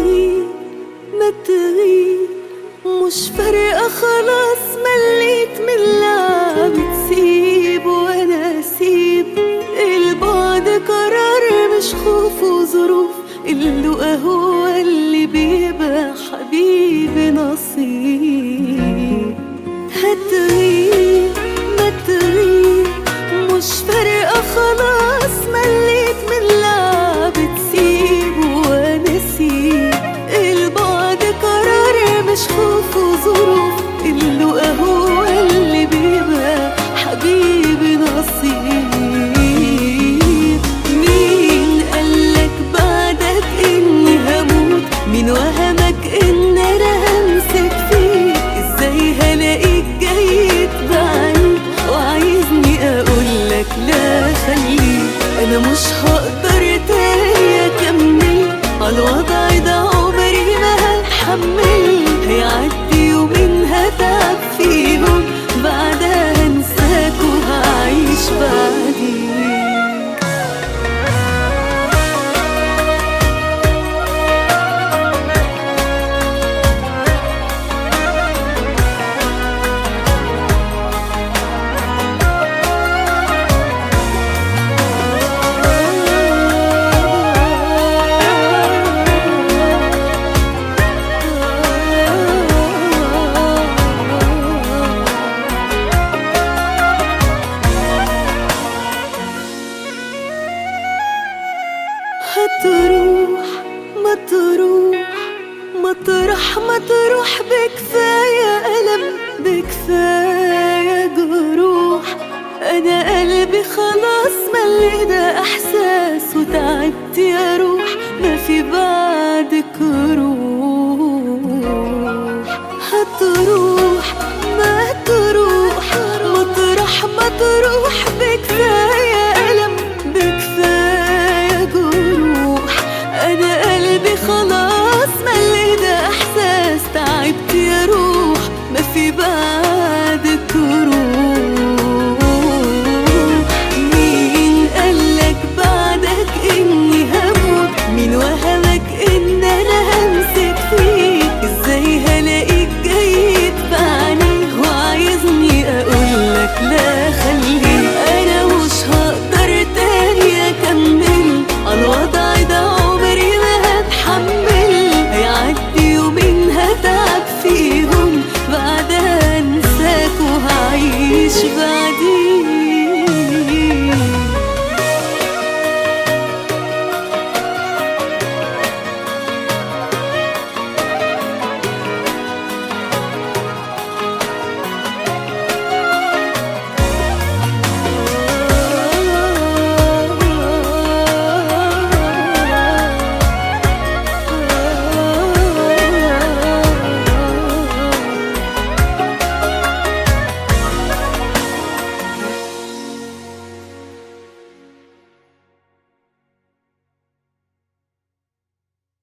تغيب ما تغيب مش فارقة خلاص مليت من لعبة سيب وانا اسيب البعد قرار مش خوف وظروف اللقا هو اللي بيبقى حبيبي نصيب هتغيب ما تغيب مش فارقة خلاص مليت من لعبة سيب وانا اسيب البعد قرار مش خوف وظروف اللقا هو اللي بيبقى حبيبي نصيب مين قالك بعدك اني هموت مين وهمك ان انا همسك فيك ازاي هلاقيك جاي تبعني وعايزني اقولك لا خليك انا مش هقدر تاني اكمل عالوضع ده عمري ما هتحمل هيعدي يومين هتعب فيهم بعدها هنساك وهعيش بعديك هتروح ما تروح مطرح ما تروح بكفاية ألم بكفاية جروح أنا قلبي خلاص ملي ده إحساس وتعبت يا روح ما في بعد